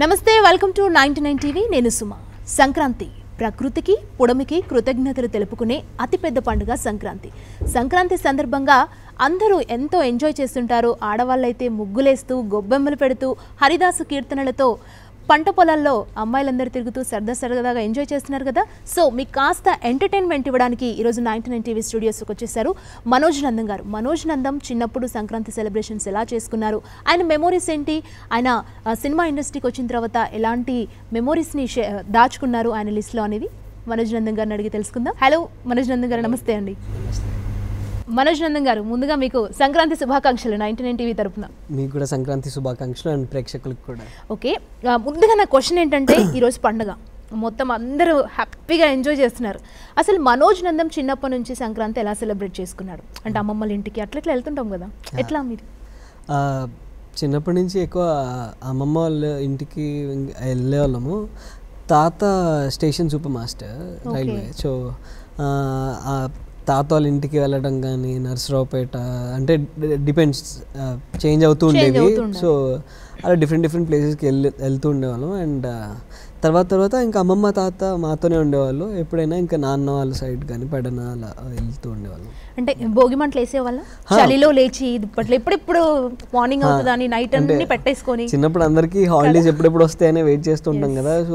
నమస్తే welcome to ninety nine TV నేను సుమ సంక్రాంతి ప్రకృతికి పుడమికి కృతజ్ఞతలు తెలుపుకునే అతిపెద్ద పండుగ సంక్రాంతి సంక్రాంతి సందర్భంగా అందరూ ఎంతో ఎంజాయ్ చేస్తుంటారు ఆడవాళ్ళైతే ముగ్గులేస్తూ గొబ్బెమ్మలు పెడుతూ హరిదాసు కీర్తనలతో పంట పొలాల్లో అమ్మాయిలందరూ తిరుగుతూ సరదా సరదాగా ఎంజాయ్ చేస్తున్నారు కదా సో మీకు కాస్త ఎంటర్టైన్మెంట్ ఇవ్వడానికి ఈరోజు నైన్టీ నైన్ టీవీ స్టూడియోస్కి వచ్చేసారు మనోజ్ నందం గారు మనోజ్ నందం చిన్నప్పుడు సంక్రాంతి సెలబ్రేషన్స్ ఎలా చేసుకున్నారు ఆయన మెమోరీస్ ఏంటి ఆయన ఆ, సినిమా ఇండస్ట్రీకి వచ్చిన తర్వాత ఎలాంటి మెమోరీస్ని షే- దాచుకున్నారు ఆయన లిస్ట్లో అనేది మనోజ్ నందం గారిని అడిగి తెలుసుకుందాం హలో మనోజ్ నందం గారు నమస్తే అండి మనోజ్ నందం గారు ముందుగా మీకు సంక్రాంతి శుభాకాంక్షలు నైన్టీ నైన్ టీవీ తరపున మీకు కూడా సంక్రాంతి శుభాకాంక్షలు అండ్ ప్రేక్షకులకు కూడా ఓకే ఆ, ముందుగా నా క్వశ్చన్ ఏంటంటే ఈరోజు పండుగ మొత్తం అందరూ హ్యాపీగా ఎంజాయ్ చేస్తున్నారు అసలు మనోజ్ నందం చిన్నప్పటి నుంచి సంక్రాంతి ఎలా సెలబ్రేట్ చేసుకున్నాడు అంటే అమ్మమ్మల ఇంటికి అట్లా ఇట్లా వెళ్తుంటాం కదా ఎట్లా మీరు ఆ, చిన్నప్పటి నుంచి ఎక్కువ అమ్మమ్మ వాళ్ళ ఇంటికి వెళ్ళే వాళ్ళము తాత station super master railway so ఆ, ఆ తాత వాళ్ళ ఇంటికి వెళ్ళడం కానీ నర్సరావుపేట అంటే డిపెండ్స్ చేంజ్ అవుతూ ఉండేవి అవుతుండే. సో అలా డిఫరెంట్ డిఫరెంట్ ప్లేసెస్కి వెళ్ళి వెళ్తూ ఉండేవాళ్ళం అండ్ తర్వాత తర్వాత ఇంకా అమ్మమ్మ తాత మాతోనే ఉండేవాళ్ళు ఎప్పుడైనా ఇంకా నాన్న వాళ్ళ సైడ్ కానీ పెడన అలా వెళ్తూ ఉండేవాళ్ళం అంటే భోగి మంటలు వేసేవాళ్ళ చలిలో లేచి దుప్పట్లు ఎప్పుడెప్పుడు మార్నింగ్ అవుతుందని నైట్ అన్ని పెట్టేసుకొని చిన్నప్పుడు అందరికీ హాలిడేస్ ఎప్పుడెప్పుడు వస్తాయని వెయిట్ చేస్తుంటాం కదా సో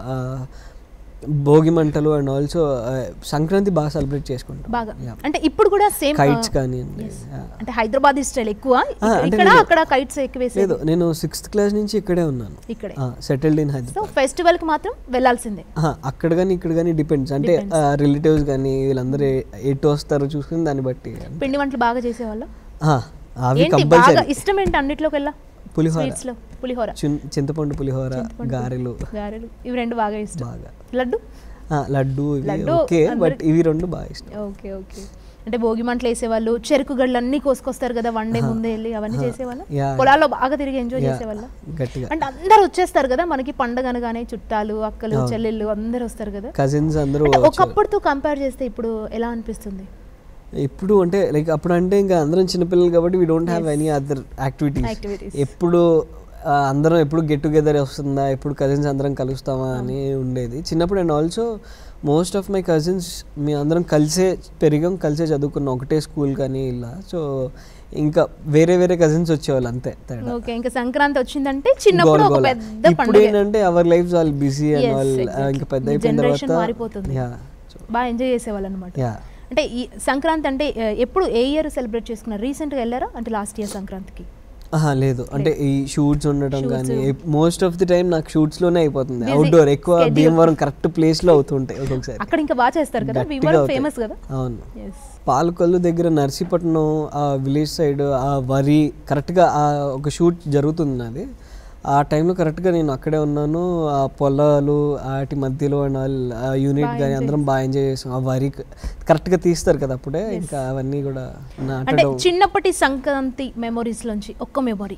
భోగి మంటలు అండ్ ఆల్సో సంక్రాంతి బాగా సెలబ్రేట్ చేసుకుంటాం బాగా అంటే ఇప్పుడు కూడా సేమ్ కైట్స్ కానివ్వండి Yeah. అంటే హైదరాబాద్ స్టైల్ ఎక్కువ ఆ, అంటే ఇక్కడ నేను- అక్కడ కైట్స్ ఎక్కువ వేసేది లేదు నేను సిక్స్త్ క్లాస్ నుంచి ఇక్కడే ఉన్నాను ఇక్కడే settled in so Hyderabad festival కి మాత్రం వెళ్ళాల్సిందే అక్కడ కానీ ఇక్కడ కానీ డిపెండ్స్ అంటే రిలేటివ్స్ కానీ వీళ్ళందరూ ఏ- ఎటు వస్తారో చూసుకుని దాన్ని బట్టి పిండి వంటలు బాగా చేసేవాళ్ళ ఆ, అవి ఏంటి బాగా కంపల్సరీ ఇష్టం ఏంటి అన్నిట్లోకి వెళ్ళా పులిహోర స్వీట్స్ లో పులిహోర చిన్- చింతపండు పులిహోర గారెలు గారెలు ఇవి రెండు బాగా ఇష్టం బాగా లడ్డు ఆ, లడ్డు ఇవి లడ్డు ఓకే బట్ అందరి- ఇవి రెండు బాగా ఇష్టం ఓకే ఓకే అంటే భోగి మంటలు వేసేవాళ్ళు చెరుకు గడ్డలు అన్ని కోసుకొస్తారు కదా వన్ డే ముందే వెళ్ళి అవన్నీ చేసేవాళ్ళ యా, పొలాల్లో బాగా తిరిగి ఎంజాయ్ యా, చేసేవాళ్ళ గట్టిగా అంటే అందరు వచ్చేస్తారు కదా మనకి పండగ అనగానే చుట్టాలు అక్కలు చెల్లెళ్ళు అందరు వస్తారు కదా కజిన్స్ అందరూ అంటే ఒకప్పుడుతో కంపేర్ చేస్తే ఇప్పుడు ఎలా అనిపిస్తుంది ఇప్పుడు అంటే లైక్ అప్పుడు అంటే ఇంకా అందరం చిన్నపిల్లలు కాబట్టి we don't have any other activities Activities. ఎప్పుడు ఆ, అందరం ఎప్పుడు గెట్ టుగెదర్ వస్తుందా ఎప్పుడు కజిన్స్ అందరం కలుస్తామా అని ఉండేది చిన్నప్పుడు and also most of my cousins మీ అందరం కలిసే పెరిగాం కలిసే చదువుకున్నాం ఒకటే స్కూల్ కానీ ఇలా సో ఇంకా వేరే వేరే కజిన్స్ వచ్చేవాళ్ళు అంతే తేడా ఓకే ఇంకా సంక్రాంతి వచ్చిందంటే చిన్నప్పుడు ఒక గోల. పెద్ద ఇప్పుడు పండుగ ఏంటంటే our life all busy and Yes, all exactly. ఇంకా పెద్ద ఈ అయిపోయిన generation తర్వాత మారిపోతుంది. యా బాగా ఎంజాయ్ చేసేవాళ్ళు అనమాట యా అంటే ఈ సంక్రాంతి అంటే ఆ, ఎప్పుడు ఏ ఇయర్ సెలబ్రేట్ చేసుకున్నారు రీసెంట్గా వెళ్ళారా అంటే లాస్ట్ ఇయర్ సంక్రాంతికి ఆహా, లేదు అంటే ఈ షూట్స్ ఉండటం కానీ మోస్ట్ ఆఫ్ ది టైం నాకు షూట్స్ లోనే అయిపోతుంది Busy అవుట్డోర్ ఎక్కువ schedule. భీమవరం కరెక్ట్ ప్లేస్ లో అవుతుంటాయి ఒక్కొక్కసారి అక్కడ ఇంకా బాగా చేస్తారు కదా గట్టిగా వివరం అవుతాయి. ఫేమస్ కదా అవును ఎస్ పాలకొల్లు దగ్గర నర్సీపట్నం ఆ విలేజ్ సైడ్ ఆ వరి కరెక్ట్గా ఆ ఒక షూట్ జరుగుతుంది నాది ఆ టైంలో కరెక్ట్గా నేను అక్కడే ఉన్నాను ఆ పొలాలు వాటి మధ్యలో అండ్ ఆల్ ఆ యూనిట్ కానీ అందరం బాగా ఎంజాయ్ చేసాం ఆ వరి కరెక్ట్గా తీస్తారు కదా అప్పుడే ఇంకా అవన్నీ కూడా అంటే నాటడం చిన్నప్పటి సంక్రాంతి మెమొరీస్ లోంచి ఒక్క మెమొరీ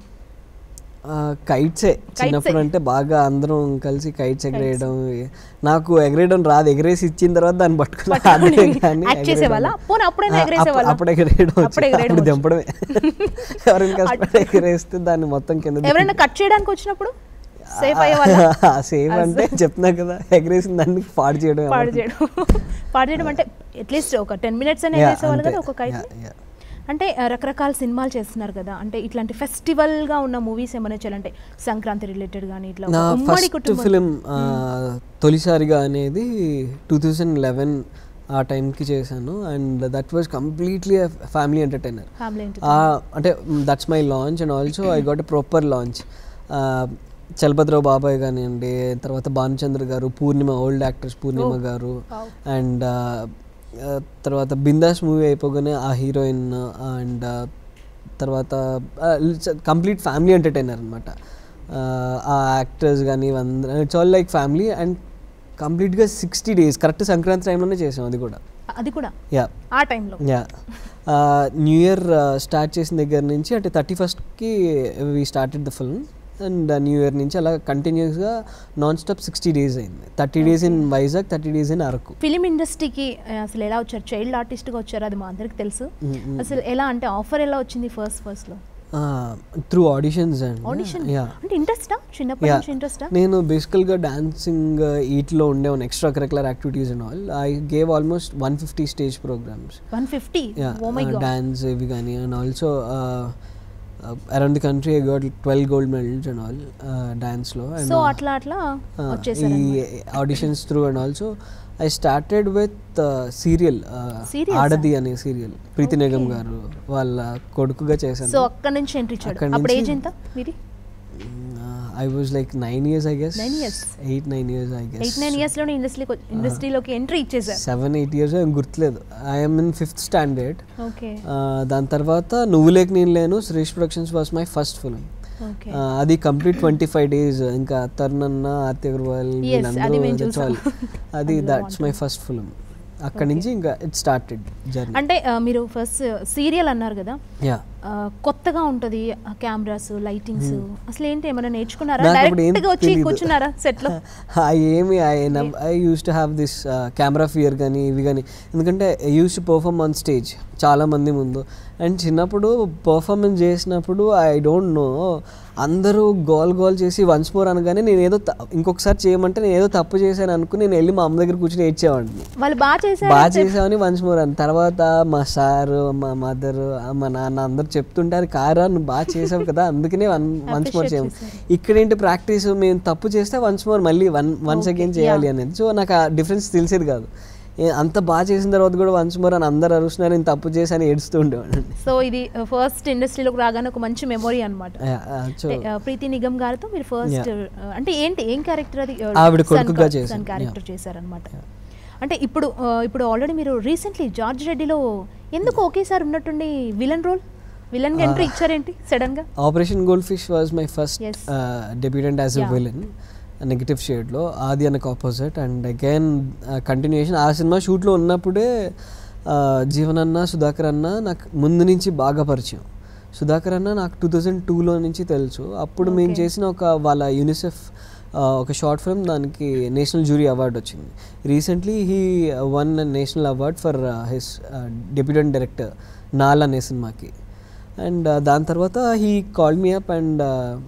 కైట్సే చిన్నప్పుడు అంటే బాగా అందరం కలిసి కైట్స్ ఎగరేయడం నాకు ఎగరేయడం రాదు ఎగరేసి ఇచ్చిన తర్వాత దాన్ని పట్టుకుని ఆడమే కానీ యాక్ట్ చేసేవాళ్ళ పోనీ అప్పుడైనా ఆ, ఎగరేసేవాళ్ళ అప్పుడు- అప్పుడు ఎగరేయడం అప్పుడు వచ్చు. ఎగరేయడం అప్పుడు దింపడమే ఎవరైనా కష్టపడి ఎగరేస్తే దాన్ని మొత్తం కింద ఎవరైనా కట్ చేయడానికి వచ్చినప్పుడు సేఫ్ అయ్యే వాళ్ళ సేమ్ అంటే చెప్తున్నా కదా ఎగరేసిన దాన్ని పాడు చేయడం పాడు చేయడం పాడు చేయడం అంటే అట్లీస్ట్ ఒక టెన్ మినిట్స్ అయినా Yeah, వేసేవాళ్ళు అంతే. కదా ఒక కైట్ Yeah, yeah. అంటే ఆ, రకరకాల సినిమాలు చేస్తున్నారు కదా అంటే ఇట్లాంటి ఫెస్టివల్ గా ఉన్న మూవీస్ ఏమైనా చేయాలంటే సంక్రాంతి రిలేటెడ్ కానీ ఇట్లా ఒక నా ఉమ్మడి ఫస్ట్ కుటుంబం ఫిలిం తొలిసారిగా అనేది టూ థౌజండ్ లెవెన్ ఆ టైంకి చేశాను and that was completely family entertainer family ఏంటి అంటే that's my launch and also I got a proper launch Chalapathi Rao బాబాయ్ కానివ్వండి తర్వాత భానుచంద్ర గారు పూర్ణిమ ఓల్డ్ యాక్టర్స్ పూర్ణిమ గారు wow. అండ్ తర్వాత బిందాస్ మూవీ అయిపోగానే ఆ హీరోయిన్ అండ్ తర్వాత కంప్లీట్ ఫ్యామిలీ ఎంటర్టైనర్ అనమాట ఆ యాక్టర్స్ కానీ it's all like family and కంప్లీట్గా సిక్స్టీ డేస్ కరెక్ట్ సంక్రాంతి టైంలోనే చేసాం అది కూడా అది కూడా యా ఆ టైంలో యా న్యూ ఇయర్ స్టార్ట్ చేసిన దగ్గర నుంచి అంటే థర్టీ ఫస్ట్కి we started the film and new year నుంచి అలా కంటిన్యూస్గా నాన్ స్టాప్ సిక్స్టీ డేస్ అయింది thirty days in Vizag thirty days in Araku film ఇండస్ట్రీకి అసలు ఎలా వచ్చారు చైల్డ్ ఆర్టిస్ట్గా వచ్చారు అది మా అందరికి తెలుసు అసలు ఎలా అంటే ఆఫర్ ఎలా వచ్చింది ఫస్ట్ ఫస్ట్లో through auditions audition and yeah అంటే ఇంట్రెస్టా చిన్నప్పటి Yeah. నుంచి ఇంట్రెస్టా నేను బేసికల్గా డాన్సింగ్ ఈట్లో ఉండేవాను extra curricular activities and all I gave almost one fifty stage programmes one fifty oh my god dance ఇవి కానీ and also around the country I got twelve gold medals and all డాన్స్లో and so అట్లా అట్లా వచ్చేసారు ఈ auditions through and also I started with serial Serials ఆ? ఆడది అనే సీరియల్ ప్రీతి నిగమ్ Okay. గారు వాళ్ళ కొడుకుగా సో చేశాను అక్కడ నుంచి ఎంట్రీ ఇచ్చాడు అక్కడి అప్పుడు ఏజ్ నుంచి- ఎంత మీది I was like nine years I guess Nine years. Eight nine years I guess eight nine years లోనే ఇండస్ట్రీకి ఇండస్ట్రీలోకి ఎంట్రీ ఇచ్చేసారు సెవెన్ ఎయిట్ ఇయర్స్ ఏం గుర్తులేదు I'm in fifth standard okay దాని తర్వాత నువ్వు లేక నేను లేను Suresh Productions was my first film okay అది కంప్లీట్ ట్వంటీ ఫైవ్ డేస్ ఇంకా తరుణ్ అన్న ఆర్తి అగర్వాల్ Yes, వీళ్ళందరూ అది మేము that's చూసాం. all. అది అందులో దట్స్ మై ఫస్ట్ ఫిల్మ్ అక్కడి Okay. నుంచి ఇంకా ఇట్ స్టార్టెడ్ జర్నీ అంటే ఆ, మీరు ఫస్ట్ సీరియల్ అన్నారు కదా యా ఆ, కొత్తగా ఉంటుంది కెమెరాస్ లైటింగ్స్ అసలు ఏంటి ఏమైనా నేర్చుకున్నారా నాకు అప్పుడు ఏం డైరెక్ట్ గా వచ్చి తెలీదు. కూర్చున్నారా సెట్ లో ఏమి I I used to have this camera fear కానీ ఇవి కానీ ఎందుకంటే I used to perform on stage చాలా మంది ముందు అండ్ చిన్నప్పుడు పర్ఫార్మెన్స్ చేసినప్పుడు ఐ డోంట్ నో అందరూ గోల్ గోల్ చేసి వన్స్ మోర్ అనగానే నేను ఏదో త- ఇంకొకసారి చేయమంటే నేను ఏదో తప్పు చేశాను అనుకుని నేను వెళ్ళి మా అమ్మ దగ్గర కూర్చొని ఏడ్చేవాడిని వాళ్ళు బాగా చేశారు బాగా చేసామని వన్స్ మోర్ అని తర్వాత మా సార్ మా మదర్ మా నాన్న అందరు చెప్తుంటారు కారా నువ్వు బాగా చేసావు కదా అందుకనే వన్ వన్స్ మోర్ Appreciate చేయము చేశారు. ఇక్కడేంటి ప్రాక్టీస్ మేము తప్పు చేస్తే వన్స్ మోర్ మళ్ళీ వన్ వన్స్ Okay, అగైన్ చేయాలి yeah. అనేది సో నాకు ఆ డిఫరెన్స్ తెలిసేది కాదు ఏ- అంత బాగా చేసిన తర్వాత కూడా వన్స్ మోర్ అని అందరు అరుస్తున్నారు నేను తప్పు చేసి అని ఏడుస్తూ ఉండేవాడిని సో ఇది ఫస్ట్ ఇండస్ట్రీలోకి రాగానే ఒక మంచి మెమొరీ అనమాట సో ప్రీతి నిగమ్ గారితో మీరు ఫస్ట్ అంటే ఏంటి ఏం క్యారెక్టర్ అది ఆవిడ కొడుకుగా చేశాను. క్యారెక్టర్ చేశారనమాట అంటే ఇప్పుడు ఆ, ఇప్పుడు ఆల్రెడీ మీరు రీసెంట్లీ జార్జ్ రెడ్డిలో ఎందుకు ఒకేసారి ఉన్నట్టుండి విలన్ రోల్ విలన్ గా ఎంట్రీ ఇచ్చారేంటి సడన్ గా operation goldfish was my first Yes. Debutante as a Yeah. Villain negative షేడ్లో ఆది అనకు ఆపోజిట్ అండ్ అగైన్ కంటిన్యూషన్ ఆ సినిమా షూట్లో ఉన్నప్పుడే uh, జీవన్ అన్న సుధాకర్ అన్న నాకు ముందు నుంచి బాగా పరిచయం సుధాకర్ అన్న నాకు టూ థౌజండ్ టూలో నుంచి తెలుసు అప్పుడు మేము Okay. చేసిన ఒక వాళ్ళ యూనిసెఫ్ ఒక షార్ట్ ఫిల్మ్ దానికి నేషనల్ జ్యూరీ అవార్డు వచ్చింది recently he won national award for his debutant director Naal అనే సినిమాకి అండ్ దాని తర్వాత he call me up and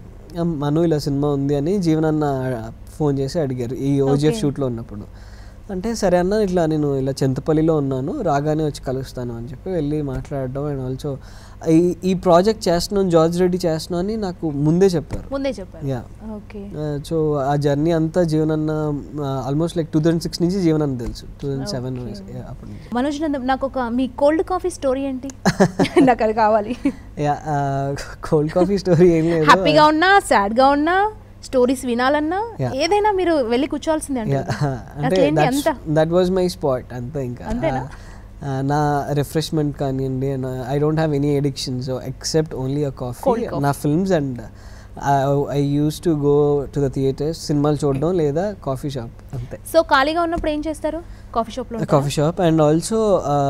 Manu ఇలా సినిమా ఉంది అని జీవన్ అన్న ఫోన్ చేసి అడిగారు ఈ ఓజిఎఫ్ Okay. షూట్లో ఉన్నప్పుడు అంటే సరే అన్న ఇట్లా నేను ఇలా చింతపల్లిలో ఉన్నాను రాగానే వచ్చి కలుస్తాను అని చెప్పి వెళ్ళి మాట్లాడడం అండ్ ఆల్సో ఈ ఈ ప్రాజెక్ట్ చేస్తున్నాను జార్జ్ రెడ్డి చేస్తున్నాను అని నాకు ముందే చెప్పారు ముందే చెప్పారు యా ఓకే సో ఆ జర్నీ అంతా జీవనన్న almost like two thousand six నుంచి జీవనన్న తెలుసు టూ థౌజండ్ సెవెన్ Okay. అప్పటి నుంచి మనోజ్ నందం నాకు ఒక మీ కోల్డ్ కాఫీ స్టోరీ ఏంటి నాకు అది కావాలి యా కోల్డ్ కాఫీ స్టోరీ ఏం లేదు హ్యాపీగా ఉన్నా సాడ్ గా ఉన్నా స్టోరీస్ వినాలన్నా Yeah. ఏదైనా మీరు వెళ్ళి కూర్చోవాల్సిందే Yeah, అంటే అంటే అట్లేంటి అంత దట్ వాజ్ మై స్పాట్ అంతే ఇంకా అంతేనా? ఆ, నా రిఫ్రెష్మెంట్ కానివ్వండి I don't have any addictions except only a Cold coffee coffee. నా films and I used to go to the theatres సినిమాలు చూడడం లేదా కాఫీ షాప్ అంతే సో ఖాళీగా ఉన్నప్పుడు ఏం చేస్తారు కాఫీ షాప్ లో కాఫీ షాప్ అండ్ ఆల్సో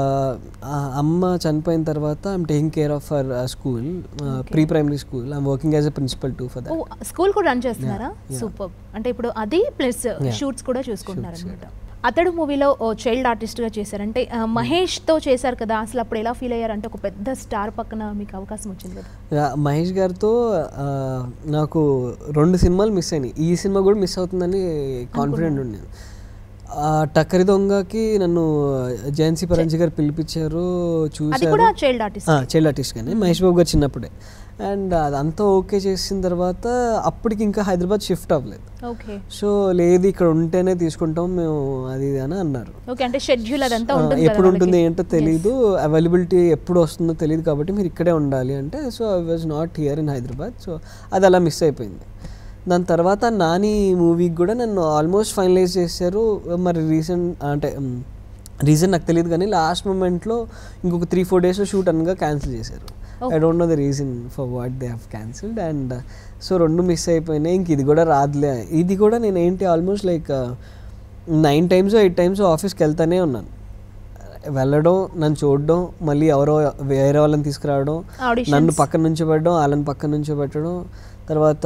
అమ్మ చనిపోయిన తర్వాత I'm taking care of for school pre primary school I'm working as a principal too for oh that school కూడా రన్ చేస్తున్నారా Yeah, yeah. సూపర్ అంటే ఇప్పుడు అది ప్లస్ Yeah. షూట్స్ కూడా చూసుకుంటున్నారు Shoots, అనమాట అతడు మూవీలో ఓ చైల్డ్ ఆర్టిస్ట్ గా చేశారు అంటే ఆ, మహేష్ తో చేశారు కదా అసలు అప్పుడు ఎలా ఫీల్ అయ్యారు అంటే ఒక పెద్ద స్టార్ పక్కన మీకు అవకాశం వచ్చింది కదా మహేష్ గారితో ఆ, నాకు రెండు సినిమాలు మిస్ అయినాయి ఈ సినిమా కూడా మిస్ అవుతుందని కాన్ఫిడెంట్ ఉండే టక్కరి దొంగకి నన్ను జయంతి పరంజి గారు పిలిపించారు అది చూసారు కూడా చైల్డ్ ఆర్టిస్ట్ చైల్డ్ ఆర్టిస్ట్ కానీ మహేష్ బాబు గారు చిన్నప్పుడే అండ్ అదంతా ఓకే చేసిన తర్వాత అప్పటికి ఇంకా హైదరాబాద్ షిఫ్ట్ అవ్వలేదు ఓకే సో లేదు ఇక్కడ ఉంటేనే తీసుకుంటాం మేము అది ఇది అని అన్నారు ఓకే అంటే షెడ్యూల్ అదంతా ఆ, ఉంటుంది ఎప్పుడు కదా ఉంటుంది వాళ్ళకి. ఏంటో తెలియదు అవైలబిలిటీ ఎప్పుడు వస్తుందో తెలియదు కాబట్టి మీరు ఇక్కడే ఉండాలి అంటే so I was not here in Hyderabad so అది అలా మిస్ అయిపోయింది దాని తర్వాత నాని మూవీకి కూడా నన్ను ఆల్మోస్ట్ ఫైనలైజ్ చేశారు మరి రీసెంట్ అంటే రీజన్ నాకు తెలియదు కానీ లాస్ట్ మూమెంట్లో ఇంకొక త్రీ ఫోర్ డేస్లో షూట్ అనగా క్యాన్సిల్ చేశారు I don't know the reason for what they have cancelled and so రెండు మిస్ అయిపోయినాయి ఇంక ఇది కూడా రాదులే ఇది కూడా నేను ఏంటి almost like nine times eight times ఆఫీస్కి వెళ్తానే ఉన్నాను వెళ్ళడం నన్ను చూడడం మళ్ళీ ఎవరో వేరే వాళ్ళని తీసుకురావడం Auditions. నన్ను పక్కన నుంచి పెట్టడం వాళ్ళని పక్కన నుంచి పెట్టడం తర్వాత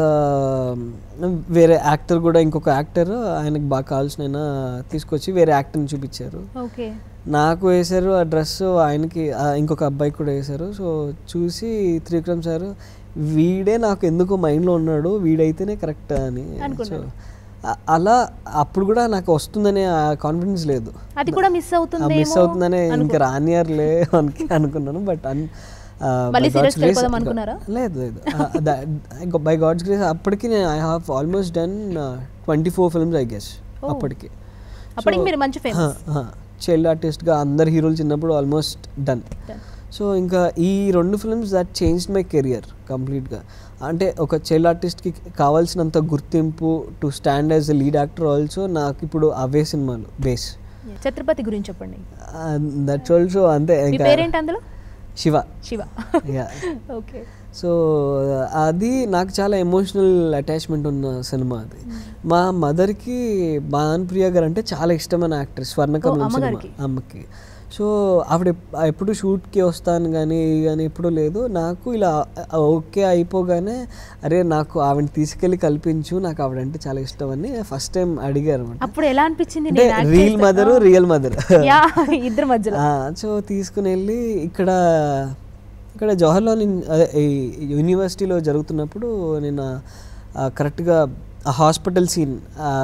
వేరే యాక్టర్ కూడా ఇంకొక యాక్టర్ ఆయనకు బాగా కావాల్సిన ఆయన తీసుకొచ్చి వేరే యాక్టర్ని చూపించారు ఓకే నాకు వేశారు ఆ డ్రెస్ ఆయనకి ఆ ఇంకొక అబ్బాయికి కూడా వేశారు సో చూసి త్రివిక్రమ్ సార్ వీడే నాకు ఎందుకో మైండ్లో ఉన్నాడు వీడైతేనే కరెక్ట్ అని సో అనుకున్నారు. అ- అలా అప్పుడు కూడా నాకు వస్తుందనే ఆ కాన్ఫిడెన్స్ లేదు అది కూడా మిస్ అవుతుంది మిస్ అవుతుందనే ఇంకా రానియర్లే అని అనుకున్నాను బట్ అన్ మళ్ళీ serious కి వెళ్ళిపోదాం అనుకున్నారా? లేదు లేదు బై గాడ్స్ గ్రేస్ అప్పటికి నేను I have almost done twenty four films I guess అప్పటికి అప్పటికి మీరు మంచి ఫేమస్ చైల్డ్ ఆర్టిస్ట్గా అందరు హీరోలు చిన్నప్పుడు ఆల్మోస్ట్ డన్ సో ఇంకా ఈ రెండు films that change my career కంప్లీట్గా అంటే ఒక చైల్డ్ ఆర్టిస్ట్కి కావాల్సినంత గుర్తింపు to stand as a lead actor also నాకు ఇప్పుడు అవే సినిమాలు బేస్ ఛత్రపతి గురించి చెప్పండి దట్స్ ఆల్సో అంతే మీ ఇంకా పేరేంటి అందులో Shiva Shiva yeah okay so అది నాకు చాలా ఎమోషనల్ అటాచ్మెంట్ ఉన్న సినిమా అది మా మదర్కి భానుప్రియ గారు అంటే చాలా ఇష్టమైన యాక్టర్ స్వర్ణకమలం సినిమా అమ్మగారికి? అమ్మకి సో ఆవిడ ఎప్- ఎప్పుడు షూట్కి వస్తాను కానీ కానీ ఎప్పుడు లేదు నాకు ఇలా ఓకే అయిపోగానే అరే నాకు ఆవిడని తీసుకెళ్ళి కల్పించు నాకు ఆవిడంటే చాలా ఇష్టం అని ఫస్ట్ టైం అడిగారు అనమాట అప్పుడు ఎలా అనిపించింది అంటే నేను act రియల్ చేస్తా- మదర్ రియల్ మదర్ యా ఇద్దరు మధ్యలో సో తీసుకుని వెళ్ళి ఇక్కడ ఇక్కడ జవహర్లాల్ ఇన్- అదే ఈ యూనివర్సిటీలో జరుగుతున్నప్పుడు నేను ఆ, కరెక్ట్గా ఆ హాస్పిటల్ సీన్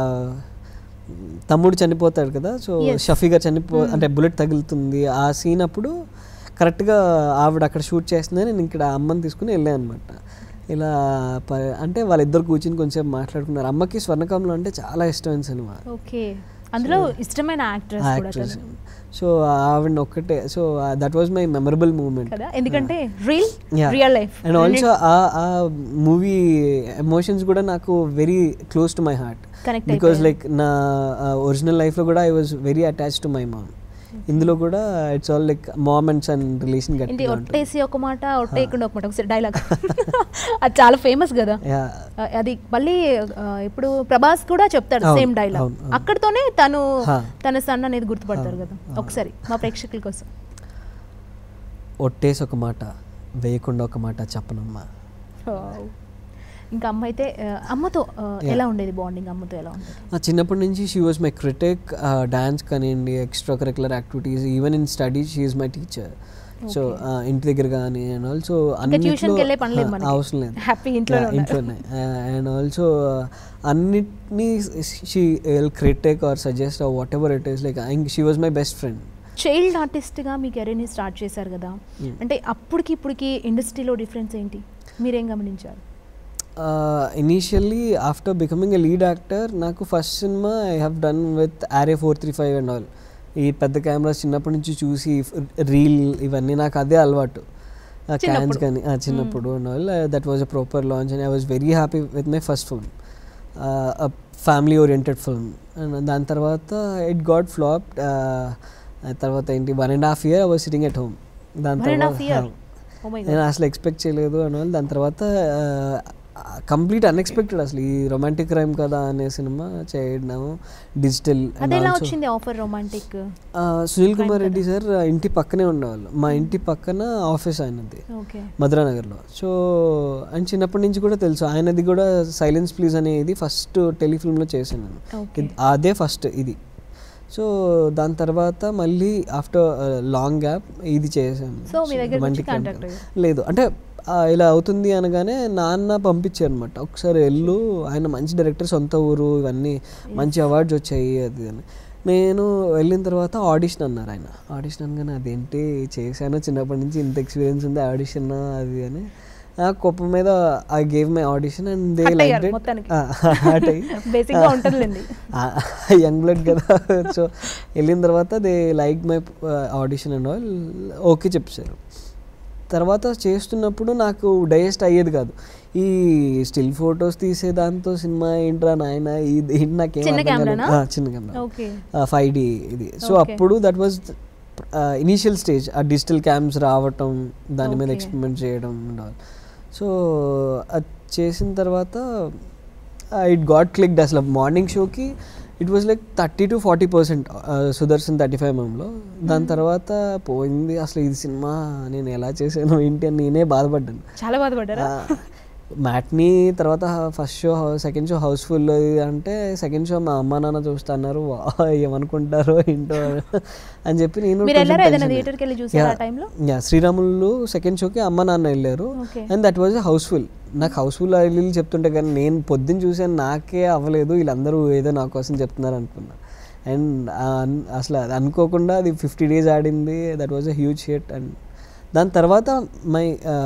తమ్ముడు చనిపోతాడు కదా సో Yes. షఫీగా చనిపో అంటే బుల్లెట్ తగులుతుంది ఆ సీన్ అప్పుడు కరెక్ట్గా ఆవిడ అక్కడ షూట్ చేస్తుందని నేను ఇక్కడ అమ్మని తీసుకుని వెళ్ళాను అనమాట ఇలా ప- అంటే వాళ్ళిద్దరు కూర్చుని కొంచెం మాట్లాడుకున్నారు అమ్మకి స్వర్ణకమలం అంటే చాలా ఇష్టమైన సినిమా ఓకే అందులో ఇష్టమైన యాక్ట్రెస్ కూడా యాక్ట్రెస్ తను. సో ఆవిడ ఒక్కటే so that was my memorable moment కదా ఎందుకంటే real Yeah. Real life and also ఆ ఆ మూవీ ఎమోషన్స్ కూడా నాకు very close to my heart Connect because like నా ఒరిజినల్ లైఫ్లో కూడా I was very attach to my mom ఇందులో కూడా it's all like mom and son relation ఏంటి గట్టిగా ఉంటుంది ఒట్టేసి ఒక మాట ఒట్టేయకుండా ఒక మాట ఒకసారి డైలాగ్ అది చాలా ఫేమస్ కదా యా ఆ, అది మళ్ళీ ఆ, ఇప్పుడు ప్రభాస్ కూడా చెప్తాడు అవును, సేమ్ డైలాగ్ అవును, అవును. అక్కడితోనే తను హా. తన సన్ అనేది గుర్తుపడతారు కదా ఒకసారి మా ప్రేక్షకుల కోసం ఒట్టేసి ఒక మాట వేయకుండా ఒక మాట చెప్పనమ్మా Wow. ఇంకా అమ్మ అయితే ఆ, అమ్మతో ఆ, ఎలా ఉండేది బాండింగ్ అమ్మతో ఎలా ఉండేది ఆ చిన్నప్పటి నుంచి she was my critic dance కానివ్వండి extra curricular activities even in studies she is my teacher so ఇంటి దగ్గర కానీ అండ్ ఆల్సో tuition కి వెళ్ళే పని లేదు మనకి. అవసరం లేదు Happy ఇంట్లోనే Yeah, ఉన్నారు. ఇంట్లోనే అండ్ ఆల్సో అన్నిటినీ she'll critic or suggest whatever it is like she was my best friend child ఆర్టిస్ట్గా మీ కెరీర్ని స్టార్ట్ చేశారు కదా అంటే అప్పటికి ఇప్పటికి ఇండస్ట్రీలో డిఫరెన్స్ ఏంటి మీరేం గమనించారు initially after becoming a lead actor నాకు ఫస్ట్ సినిమా I have done with RA four three five and all ఈ పెద్ద కెమెరాస్ చిన్నప్పటి నుంచి చూసి రీల్ ఇవన్నీ నాకు అదే అలవాటు క్యాన్స్ చిన్నప్పుడు. కానీ ఆ, చిన్నప్పుడు and all that was a proper launch and I was very happy with my first film family oriented film and దాని తర్వాత ఇట్ గాట్ ఫ్లాప్ తర్వాత ఏంటి one and half year I was sitting at home దాని one and half year తర్వాత నేను అసలు expect చేయలేదు అని వాళ్ళు దాని తర్వాత కంప్లీట్ అన్ఎక్స్పెక్టెడ్ అసలు ఈ రొమాంటిక్ క్రైమ్ కదా అనే సినిమా చేయడము డిజిటల్ అది ఎలా వచ్చింది offer romantic Sunil Kumar Reddy sir ఇంటి పక్కనే ఉండేవాళ్ళు మా ఇంటి పక్కన ఆఫీస్ ఆయనది ఓకే మధురానగర్లో సో ఆయన చిన్నప్పటి నుంచి కూడా తెలుసు ఆయనది కూడా సైలెన్స్ ప్లీజ్ అనేది ఫస్ట్ టెలిఫిల్మ్లో చేశాను నేను ఓకే ఇది- అదే ఫస్ట్ ఇది సో దాని తర్వాత మళ్ళీ ఆఫ్టర్ లాంగ్ గ్యాప్ ఇది చేశాను So, మీ దగ్గరికి వచ్చి Romantic contact comedy. అయ్యారు. లేదు అంటే ఆ, ఇలా అవుతుంది అనగానే నాన్న పంపించారు అనమాట ఒకసారి వెళ్ళు ఆయన మంచి డైరెక్టర్ సొంత ఊరు ఇవన్నీ మంచి అవార్డ్స్ వచ్చాయి అది అని నేను వెళ్ళిన తర్వాత ఆడిషన్ అన్నారు ఆయన ఆడిషన్ అనగానే అదేంటి చేశాను చిన్నప్పటి నుంచి ఇంత ఎక్స్పీరియన్స్ ఉంది ఆడిషన్ అది అని ఆ కోపం మీద I gave my audition and they Hurt like అయ్యారు మొత్తానికి. Basic గా ఉంటుందిలేండి. యంగ్ బ్లడ్ కదా సో వెళ్ళిన తర్వాత they like my audition and all okay చెప్పారు తర్వాత చేస్తున్నప్పుడు నాకు డైజెస్ట్ అయ్యేది కాదు ఈ స్టిల్ ఫొటోస్ తీసే దాంతో సినిమా ఏంట్రా నాయన ఇది ఏంటి నాకేం చిన్న అర్థం కాలేదు. కెమెరానా? ఆ, చిన్న కెమెరా ఓకే ఫైవ్ డి ఇది సో Okay. అప్పుడు దట్ వాజ్ ఇనీషియల్ స్టేజ్ ఆ డిజిటల్ క్యామ్స్ రావటం దాని మీద Okay. ఎక్స్పెరిమెంట్ చేయడం అండ్ ఆల్ సో అది చేసిన తర్వాత ఇట్ గాట్ క్లిక్డ్ అసలు మార్నింగ్ షోకి it was like thirty to forty percent Sudarshan thirty five ఎంఎంలో దాని తర్వాత పోయింది అసలు ఇది సినిమా నేను ఎలా చేశాను ఏంటి అని నేనే బాధపడ్డాను చాలా బాధపడ్డారా ఆ, మ్యాట్ని తర్వాత first show second show housefull అంటే సెకండ్ షో మా అమ్మ నాన్న చూస్తున్నారు వా, ఏమనుకుంటారో ఏంటో అని చెప్పి నేను మీరు వెళ్ళారా కొంచెం ఏదైనా tension థియేటర్కి వెళ్ళి చూసారా ఆ టైంలో యా శ్రీరాములు సెకండ్ షోకి అమ్మ నాన్న వెళ్ళారు okay and that was housefull నాకు హౌస్ఫుల్ వెళ్ళి చెప్తుంటే కానీ నేను పొద్దున్న చూసాను నాకే అవ్వలేదు వీళ్ళందరూ ఏదో నా కోసం చెప్తున్నారు అనుకున్నా అండ్ అసలు అది అనుకోకుండా అది ఫిఫ్టీ డేస్ ఆడింది that was a huge hit and దాని తర్వాత మై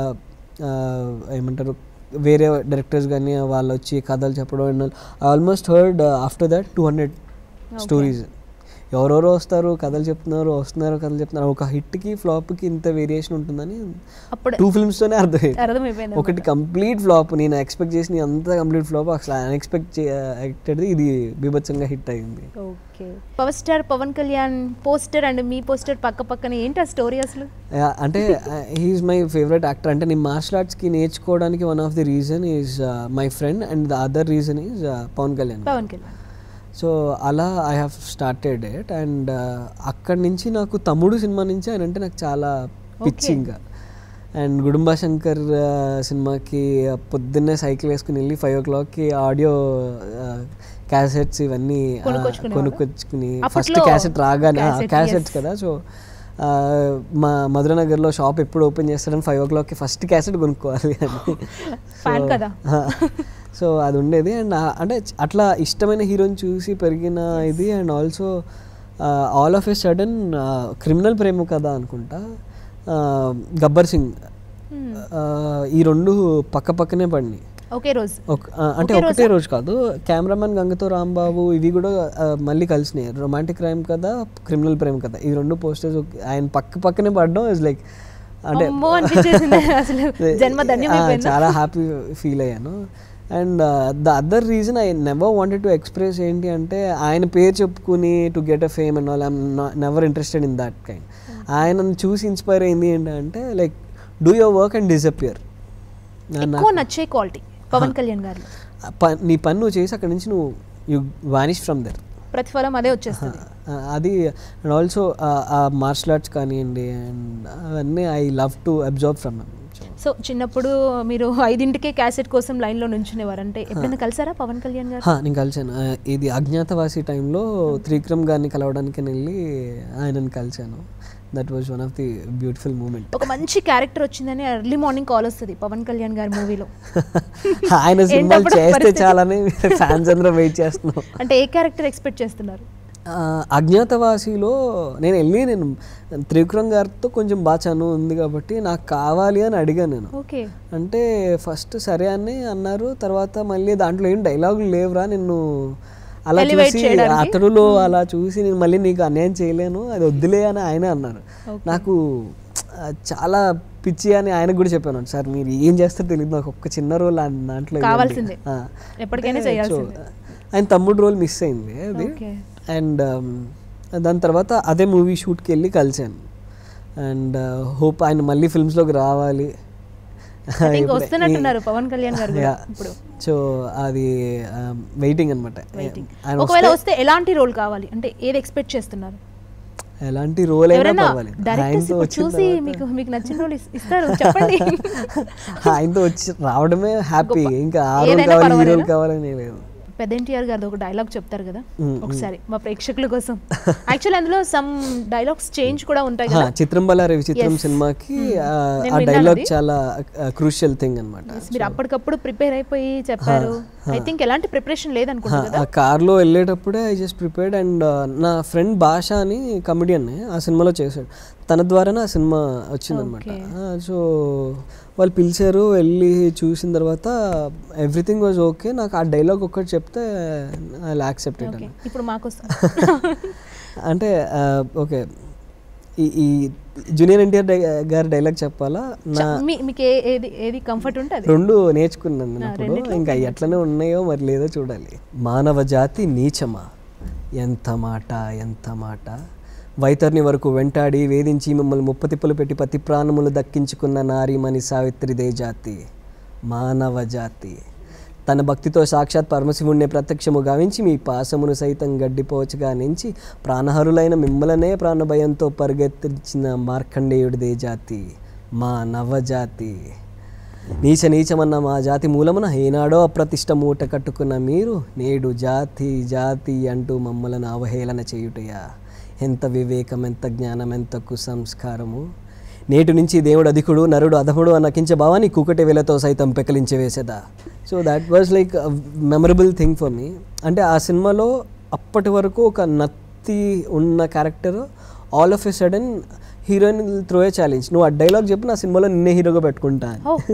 ఏమంటారు వేరే డైరెక్టర్స్ కానీ వాళ్ళు వచ్చి కథలు చెప్పడం and almost heard after that two hundred stories ఎవరెవరో వస్తారు కథలు చెప్తున్నారు వస్తున్నారు కథలు చెప్తున్నారు ఒక హిట్కి ఫ్లాప్కి ఇంత వేరియేషన్ ఉంటుందని అప్పుడు టూ ఫిల్మ్స్తోనే అర్థమైంది అర్థమైపోయింది ఒకటి కంప్లీట్ ఫ్లాప్ నేను ఎక్స్పెక్ట్ చేసిన అంత కంప్లీట్ ఫ్లాప్ అసలు అన్ఎక్స్పెక్ట్ ఎక్టెడ్ ఇది బీభత్సంగా హిట్ అయింది okay power star Pawan Kalyan poster and మీ పోస్టర్ పక్క పక్కన ఏంటి ఆ స్టోరీ అసలు Yeah, అంటే హీఈస్ మై ఫేవరెట్ యాక్టర్ అంటే నేను మార్షల్ ఆర్ట్స్కి నేర్చుకోవడానికి one of the reason is my friend and the other reason is Pawan Kalyan Pawan Kalyan so అలా I have started it and అక్కడి నుంచి నాకు తమ్ముడు సినిమా నుంచి ఆయన అంటే నాకు చాలా పిచ్చి Okay. ఇంకా అండ్ గుడుంబా శంకర్ ఆ, సినిమాకి ఆ, పొద్దున్నే సైకిల్ వేసుకుని వెళ్ళి ఫైవ్ ఓ క్లాక్కి ఆడియో క్యాసెట్స్ ఇవన్నీ ఆ, కొనుక్కొచ్చుకునేవాళ్ళా? కొనుక్కొచ్చుకుని ఫస్ట్ అప్పట్లో క్యాసెట్ రాగానే cassette, క్యాసెట్స్ yes. కదా సో మా మధురనగర్లో షాప్ ఎప్పుడు ఓపెన్ చేస్తారని ఫైవ్ ఓ క్లాక్కి ఫస్ట్ క్యాసెట్ కొనుక్కోవాలి అని Fan So, కదా. సో అది ఉండేది అండ్ అంటే చ- అట్లా ఇష్టమైన హీరోని చూసి పెరిగిన ఇది and also all of a sudden criminal ప్రేమ కథ అనుకుంటా ఆ, గబ్బర్ సింగ్ ఆ, ఈ రెండు పక్క పక్కనే పడినాయి ఒకే రోజు ఒక- ఆ, అంటే ఒకే ఒకటే రోజు కాదు కెమెరామెన్ గంగతో రాంబాబు ఇవి కూడా ఆ, మళ్ళీ కలిసినాయి రొమాంటిక్ క్రైమ్ కదా క్రిమినల్ ప్రేమ కదా ఈ రెండు పోస్టర్స్ ఆయన పక్క పక్కనే పడడం ఇస్ లైక్ అంటే అమ్మో అనిపించేసింది అసలు జన్మ ఆ, ధన్యమైపోయింది చాలా హ్యాపీ ఫీల్ అయ్యాను and the other reason I never wanted to express ఏంటి అంటే ఆయన పేరు చెప్పుకుని to get a fame and all I'm never interested in that kind ఆయనను చూసి ఇన్స్పైర్ అయింది ఏంటంటే like do your work and disappear ఎక్కువ నచ్చే క్వాలిటీ పవన్ కళ్యాణ్ గారిలో నీ పని నువ్వు చేసి అక్కడ నుంచి నువ్వు యు వానిష్ ఫ్రమ్ దర్ ప్రతిఫలం అదే వచ్చేస్తుంది అది అండ్ ఆల్సో ఆ మార్షల్ ఆర్ట్స్ కానివ్వండి అండ్ అవన్నీ I love to observe from so చిన్నప్పుడు మీరు ఐదింటికే క్యాసెట్ కోసం లైన్లో నుంచునేవారు అంటే ఎప్పుడైనా కలిసారా పవన్ కళ్యాణ్ గారు నేను కలిసాను ఆ, ఇది అజ్ఞాతవాసి టైంలో త్రివిక్రమ్ గారిని కలవడానికి వెళ్ళి ఆయనని కలిశాను that was one of the beautiful moment ఒక మంచి క్యారెక్టర్ వచ్చిందని ఎర్లీ మార్నింగ్ కాల్ వస్తుంది పవన్ కళ్యాణ్ గారి మూవీలో ఆయన సినిమాలు ఏంటప్పుడు చేస్తే పరిస్థితి? చాలని ఫ్యాన్స్ అందరూ వెయిట్ చేస్తున్నాం అంటే ఏ క్యారెక్టర్ ఎక్స్పెక్ట్ చేస్తున్నారు ఆ, అజ్ఞాతవాసిలో నేను వెళ్ళి నేను త్రివిక్రమ్ గారితో కొంచెం బాగా చనువు ఉంది కాబట్టి నాకు కావాలి అని అడిగాను నేను ఓకే అంటే ఫస్ట్ సరే అని అన్నారు తర్వాత మళ్ళీ దాంట్లో ఏం డైలాగులు లేవురా నిన్ను అలా Elevate చూసి చేయడానికి? అతడులో అలా చూసి నేను మళ్ళీ నీకు అన్యాయం చేయలేను అది వద్దులే అని ఆయన అన్నారు Okay. నాకు ఆ, చాలా పిచ్చి అని ఆయనకు కూడా చెప్పాను సార్ మీరు ఏం చేస్తారో తెలియదు నాకు ఒక్క చిన్న రోల్ దాంట్లో ఇవ్వండి." కావాల్సిందే. ఆ. ఎప్పటికైనా అంటే, చేయాల్సిందే. so, ఆయన తమ్ముడు రోల్ మిస్ అయింది అది ఓకే అండ్ దాని తర్వాత అదే మూవీ షూట్కి వెళ్ళి కలిశాను అండ్ హోప్ ఆయన మళ్ళీ ఫిల్మ్స్లోకి రావాలి అంటే ఇంకా వస్తున్నట్టున్నారు పవన్ కళ్యాణ్ గారు కూడా ఇప్పుడు సో అది వెయిటింగ్ అనమాట వెయిటింగ్ ఒకవేళ వస్తే ఎలాంటి రోల్ కావాలి అంటే ఏది ఎక్స్పెక్ట్ చేస్తున్నారు ఎలాంటి రోల్ అయినా ఎవరైనా పర్వాలేదు డైరెక్టర్స్ ఆయనతో ఇప్పుడు వచ్చిన చూసి మీకు మీకు నచ్చిన రోల్ ఇస్తారు చెప్పండి తర్వాత ఆయనతో వచ్చి రావడమే హ్యాపీ గొప్ప. ఇంకా ఆ రోల్ ఏదైనా కావాలి ఈ రోల్ పర్వాలేదా? కావాలని ఏం లేదు పెద్ద ఎన్టీఆర్ గారిది ఒక డైలాగ్ చెప్తారు కదా మ్, ఒకసారి మా ప్రేక్షకుల కోసం యాక్చువల్లీ అందులో సమ్ డైలాగ్స్ చేంజ్ కూడా ఉంటాయి హా, కదా చిత్రం బలారే విచిత్రం Yes. సినిమాకి Hmm. ఆ, నేను ఆ విన్నాను డైలాగ్ అది. చాలా క్రూషియల్ థింగ్ అనమాట Yes, మీరు అప్పటికప్పుడు ప్రిపేర్ అయిపోయి చెప్పారు ఐ థింక్ ఎలాంటి ప్రిపరేషన్ లేదనుకుంటా కదా ఆ కార్లో వెళ్ళేటప్పుడే ఐ జస్ట్ ప్రిపేర్డ్ అండ్ నా ఫ్రెండ్ భాష అని కమెడియన్ ఆ సినిమాలో చేశాడు తన ద్వారానే ఆ సినిమా వచ్చిందనమాట Okay. సో వాళ్ళు పిలిచారు వెళ్ళి చూసిన తర్వాత ఎవ్రీథింగ్ వాజ్ ఓకే నాకు ఆ డైలాగ్ ఒక్కటి చెప్తే ఐ యాక్సెప్టెడ్ ఓకే ఇప్పుడు మాకు అంటే ఓకే ఈ ఈ జూనియర్ ఎన్టీఆర్ గారి డైలాగ్ చెప్పాలా నా మీకు ఏ- ఏది ఏది కంఫర్ట్ ఉంటే అది రెండు నేర్చుకున్నాను నేను ఆ, అప్పుడు రెండిట్లో ఇంకా ఎట్లనే ఉన్నాయో మరి లేదో చూడాలి మానవ జాతి నీచమా ఎంత మాట ఎంత మాట వైతర్ని వరకు వెంటాడి వేధించి మిమ్మల్ని ముప్పతిప్పులు పెట్టి పతి ప్రాణములు దక్కించుకున్న నారీమణి సావిత్రిదే జాతి మానవ జాతి తన భక్తితో సాక్షాత్ పరమశివుణ్ణి ప్రత్యక్షము గావించి మీ పాసమును సైతం గడ్డిపోచగా నుంచి ప్రాణహరులైన మిమ్మలనే ప్రాణభయంతో పరిగెత్తించిన మార్కండేయుడిదే జాతి మా నవజాతి నీచ నీచమన్న మా జాతి మూలమున ఏనాడో అప్రతిష్ట మూట కట్టుకున్న మీరు నేడు జాతి జాతి అంటూ మమ్మలను అవహేళన చేయుటయా ఎంత వివేకం ఎంత జ్ఞానం ఎంత కుసంస్కారము నేటి నుంచి దేవుడు అధికుడు నరుడు అధముడు అన్న కించ భావాన్ని కూకటి వేలతో సైతం పెకలించి వేసేదా so that was like memorable thing for me అంటే ఆ సినిమాలో అప్పటి వరకు ఒక నత్తి ఉన్న character all of a sudden heroine throw a challenge నువ్వు ఆ డైలాగ్ చెప్పి నా సినిమాలో నిన్నే హీరోగా పెట్టుకుంటా అని. ఓ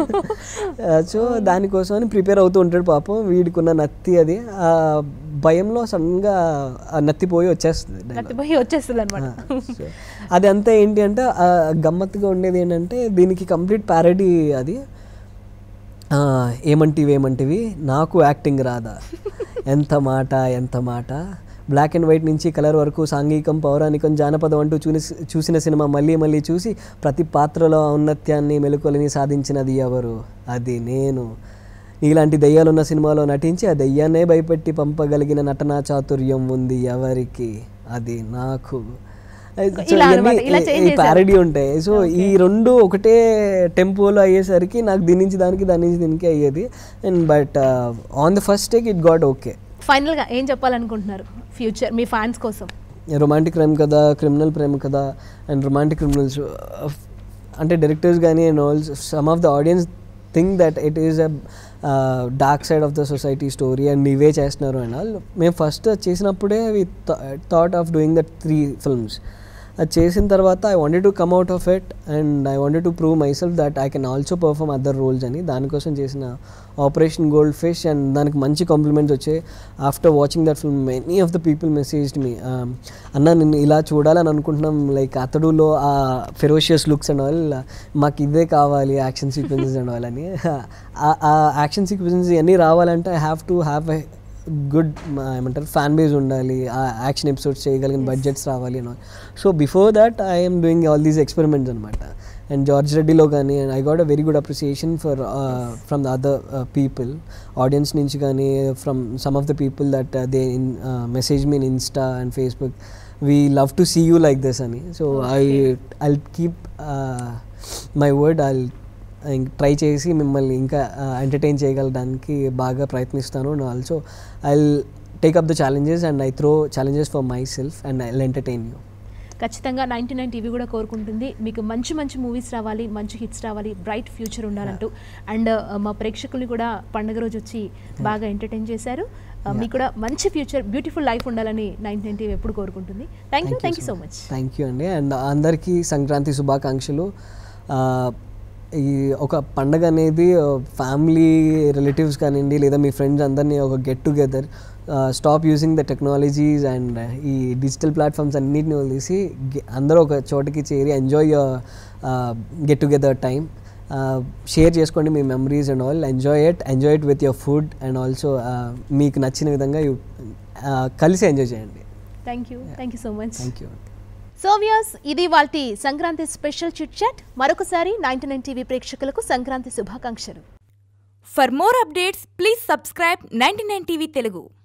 సో దానికోసం అని ప్రిపేర్ అవుతూ ఉంటాడు పాపం వీడికి ఉన్న నత్తి అది ఆ భయంలో సడన్గా ఆ నత్తి పోయి వచ్చేస్తుంది dialogue. నత్తిపోయి వచ్చేస్తుంది అనమాట సో అది అంతా ఏంటి అంటే ఆ గమ్మత్తుగా ఉండేది ఏంటంటే దీనికి కంప్లీట్ ప్యారడీ అది ఆ, ఏమంటివి ఏమంటివి నాకు యాక్టింగ్ రాదా ఎంత మాట ఎంత మాట బ్లాక్ అండ్ వైట్ నుంచి కలర్ వరకు సాంఘికం పౌరాణికం జానపదం అంటూ చూసి చూసిన సినిమా మళ్ళీ మళ్ళీ చూసి ప్రతి పాత్రలో ఔన్నత్యాన్ని మెలుకొలని సాధించినది ఎవరు అది నేను ఇలాంటి దయ్యాలున్న సినిమాలో నటించి ఆ దయ్యాన్నే భయపెట్టి పంపగలిగిన నటనా చాతుర్యం ఉంది ఎవరికి అది నాకు ఇలా అన్నమాట, ఇలా change చేశారు. ప్యారడీ ఉంటాయి సో ఈ రెండు ఒకటే టెంపోలో అయ్యేసరికి నాకు దీని నుంచి దానికి దాని నుంచి దీనికి అయ్యేది and but on the first take it got okay final గా ఏం చెప్పాలనుకుంటున్నారు ఫ్యూచర్ మీ ఫ్యాన్స్ కోసం రొమాంటిక్ ప్రేమ కథ క్రిమినల్ ప్రేమ కథ అండ్ రొమాంటిక్ క్రిమినల్స్ అంటే డైరెక్టర్స్ కానీ and also some of the audience think that it is a dark side of the society story and ఇవే చేస్తున్నారు అండ్ ఆల్ మేము ఫస్ట్ చేసినప్పుడే we thought of doing that three films అది చేసిన తర్వాత I wanted to come out of it and I wanted to prove myself that I can also perform other roles అని దానికోసం చేసిన operation gold fish and దానికి మంచి compliments వచ్చాయి after watching that film many of the people messaged me అన్న నిన్ను ఇలా చూడాలని అనుకుంటున్నాం లైక్ అతడులో ఆ ఫెరోషియస్ లుక్స్ అండ్ ఆల్ మాకు ఇదే కావాలి యాక్షన్ సీక్వెన్సెస్ అండ్ ఆల్ అని ఆ- ఆ యాక్షన్ సీక్వెన్సెస్ ఇవన్నీ రావాలంటే I have to have a good ఏమంటారు ఫ్యాన్ బేస్ ఉండాలి ఆ యాక్షన్ ఎపిసోడ్స్ చేయగలిగిన బడ్జెట్స్ రావాలి అని so before that I'm doing all these experiments అనమాట అండ్ జార్జ్ రెడ్డిలో కానీ I got a very good appreciation for from the other people audience నుంచి కానీ from some of the people that they in message mean Insta and Facebook we love to see you like this అని so I I keep my word I try చేసి మిమ్మల్ని ఇంకా entertain చేయగలడానికి బాగా ప్రయత్నిస్తాను and also I take up the challenges and I throw challenges for myself and I entertain you ఖచ్చితంగా ninety nine TV కూడా కోరుకుంటుంది మీకు మంచి మంచి మూవీస్ రావాలి మంచి హిట్స్ రావాలి బ్రైట్ ఫ్యూచర్ ఉండాలంటూ అండ్ మా ప్రేక్షకుల్ని కూడా పండుగ రోజు వచ్చి బాగా ఎంటర్టైన్ చేశారు Uh, మీకు కూడా మంచి ఫ్యూచర్ బ్యూటిఫుల్ లైఫ్ ఉండాలని నైన్టీ నైన్ టీవీ ఎప్పుడు కోరుకుంటుంది thank you thank you so much thank you అండి అండ్ అందరికీ సంక్రాంతి శుభాకాంక్షలు ఆ, ఈ ఒక పండగ అనేది ఫ్యామిలీ రిలేటివ్స్ కానివ్వండి లేదా మీ ఫ్రెండ్స్ అందరినీ ఒక get together stop using the technologies and ఈ డిజిటల్ ప్లాట్ఫామ్స్ అన్నిటిని వదిలేసి ge- అందరూ ఒక చోటకి చేరి enjoy get together time share చేసుకోండి మీ memories and all enjoy it enjoy it with your food and also మీకు నచ్చిన విధంగా you, uh, కలిసి ఎంజాయ్ చేయండి thank you thank you so much thank you so views ఇది వాటి సంక్రాంతి స్పెషల్ చిట్ చాట్ మరొకసారి నైన్టీ నైన్ టీవీ ప్రేక్షకులకు సంక్రాంతి శుభాకాంక్షలు For more updates, please subscribe 99 TV Telugu.